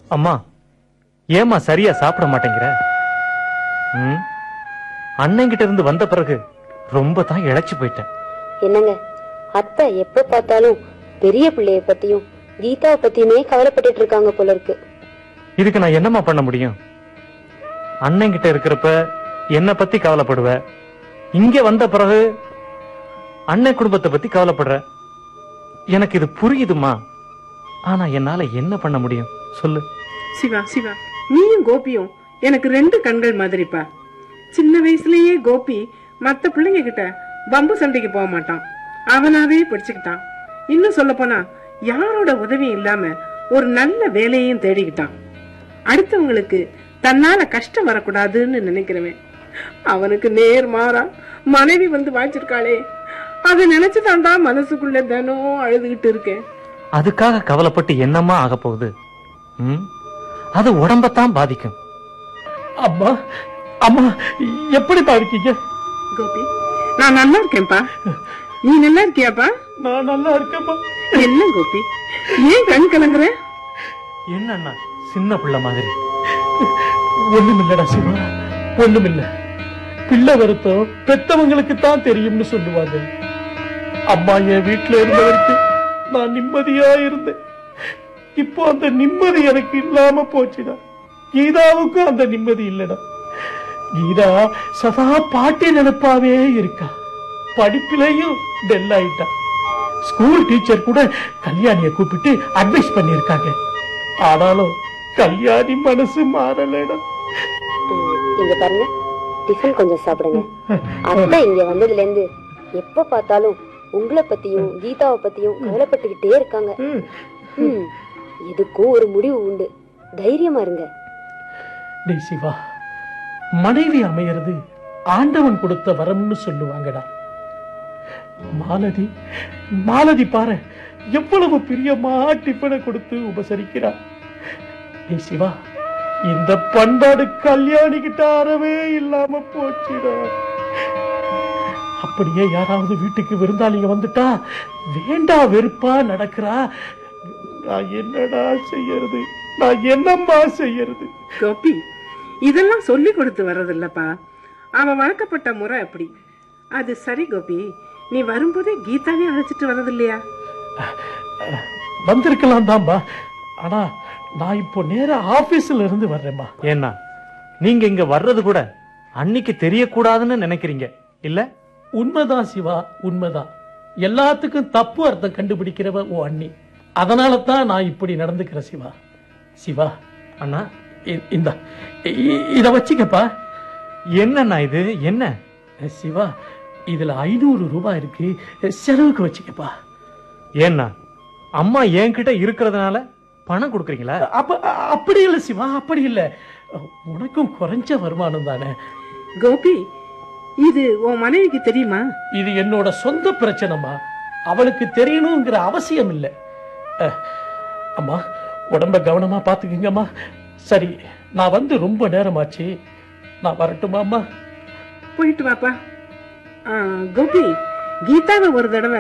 அம்மா ஏம்மா சரியா சாப்பிட மாட்டேங்கிற ம் அண்ணங்கிட்ட இருந்து வந்த பிறகு ரொம்ப தான் இழைச்சு போயிட்டேன் என்னங்க அத்தை எப்ப பார்த்தாலும் பெரிய பிள்ளைய பத்தியும் கீதாவை பத்தியுமே கவலைப்பட்டுட்டு இருக்காங்க போல இருக்கு இதுக்கு நான் என்னம்மா பண்ண முடியும் அண்ணங்கிட்ட இருக்கிறப்ப என்ன பத்தி கவலைப்படுவ இங்க வந்த பிறகு அண்ணன் குடும்பத்தை பத்தி கவலைப்படுற எனக்கு இது புரியுதுமா ஆனா என்னால என்ன பண்ண முடியும் சொல்லு சிவா சிவா நீயும் கோபியும் எனக்கு ரெண்டு கண்கள் மாதிரிப்பா சின்ன வயசுலயே கோபி மத்த பிள்ளைங்க கிட்ட பம்பு சண்டைக்கு போக மாட்டான் அவனாவே படிச்சுக்கிட்டான் இன்னும் சொல்ல போனா யாரோட உதவியும் இல்லாம ஒரு நல்ல வேலையையும் தேடிக்கிட்டான் அடுத்தவங்களுக்கு தன்னால கஷ்டம் வரக்கூடாதுன்னு நினைக்கிறவன் அவனுக்கு நேர் மாறா மனைவி வந்து வாய்ச்சிருக்காளே அதை நினைச்சுதான்டா மனசுக்குள்ள தினம் அழுதுகிட்டு இருக்கேன் அதுக்காக கவலைப்பட்டு என்னம்மா ஆக போகுது ம்? அது உடம்பத்தான் பாதிக்கும் அம்மா அம்மா எப்படி இருக்கீங்க கோபி நான் நல்லா இருக்கேன்ப்பா நீ நல்லா இருக்கியாப்பா நான் நல்லா இருக்கேம்மா என்ன கோபி ஏன் கண் கலங்குற என்னண்ணா சின்ன பிள்ளை மாதிரி ஒண்ணுமில்லடா சிவா ஒண்ணுமில்ல பிள்ளை வருத்தம் பெத்தவங்களுக்கு தான் தெரியும்னு சொல்லுவாங்க அம்மா என் வீட்டுல இருந்த வரைக்கும் நான் நிம்மதியா இருந்தேன் இப்போ அந்த நிம்மதி எனக்கு இல்லாம போச்சுடா கீதாவுக்கும் அந்த நிம்மதி இல்லடா கீதா சதா பாட்டி நினைப்பாவே இருக்கா படிப்பிலையும் டெல் ஆயிட்டா ஸ்கூல் டீச்சர் கூட கல்யாணிய கூப்பிட்டு அட்வைஸ் பண்ணிருக்காங்க ஆனாலும் கல்யாணி மனசு மாறலடா ம், இங்க பாருங்க டிஃபன் கொஞ்சம் சாப்பிடுங்க அத்தை இங்க வந்ததுல இருந்து எப்ப பார்த்தாலும் உங்களை பத்தியும் கீதாவை பத்தியும் கவலைப்பட்டுக்கிட்டே இருக்காங்க ம், இதுக்கும் ஒரு முடிவு உண்டு தைரியமா இருங்க டேய் சிவா மனைவி அமையறது ஆண்டவன் கொடுத்த வரம்னு சொல்லுவாங்கடா மாலதி மாலதி பாரு எவ்வளவு பிரியமா டிஃபனை கொடுத்து உபசரிக்கிறா டேய் சிவா இந்த பண்பாடு கல்யாணி கிட்ட அறவே இல்லாம போச்சுடா அப்படியே யாராவது வீட்டுக்கு விருந்தாளிங்க வந்துட்டா வேண்டா வெறுப்பா நடக்கிறா நான் என்னடா செய்யறது நான் என்னம்மா செய்யறது கோபி இதெல்லாம் சொல்லி கொடுத்து வர்றதில்லப்பா அவன் வளர்க்கப்பட்ட முறை அப்படி அது சரி கோபி நீ வரும்போதே கீதாவே அழைச்சிட்டு வர்றது இல்லையா வந்திருக்கலாம் தான்பா ஆனா நான் இப்போ நேரா ஆபீஸ்ல இருந்து வர்றேம்மா ஏன்னா நீங்க இங்க வர்றது கூட அன்னைக்கு தெரியக்கூடாதுன்னு நினைக்கிறீங்க இல்ல உண்மைதான் சிவா உண்மைதான் எல்லாத்துக்கும் தப்பு அர்த்தம் கண்டுபிடிக்கிறவ ஓ அண்ணி அதனால தான் நான் இப்படி நடந்துக்கிறேன் சிவா சிவா அண்ணா இ- இந்தா இ- இத வச்சுக்கப்பா என்னண்ணா இது என்ன சிவா இதுல ஐநூறு ரூபாய் இருக்கு செலவுக்கு வச்சுக்கப்பா ஏன்னா அம்மா என்கிட்ட இருக்கிறதுனால பணம் கொடுக்குறீங்களா அப்ப அப்படி இல்ல சிவா அப்படி இல்ல உனக்கும் குறைஞ்ச வருமானம் தானே கோபி இது உன் மனைவிக்கு தெரியுமா இது என்னோட சொந்த பிரச்சனைமா அவளுக்கு தெரியணுங்கிற அவசியம் இல்லை அஹ், அம்மா உடம்ப கவனமா பாத்துக்கங்கம்மா சரி நான் வந்து ரொம்ப நேரமாச்சு நான் வரட்டுமா அம்மா போயிட்டு வாப்பா ஆ, கோபி கீதாவை ஒரு தடவை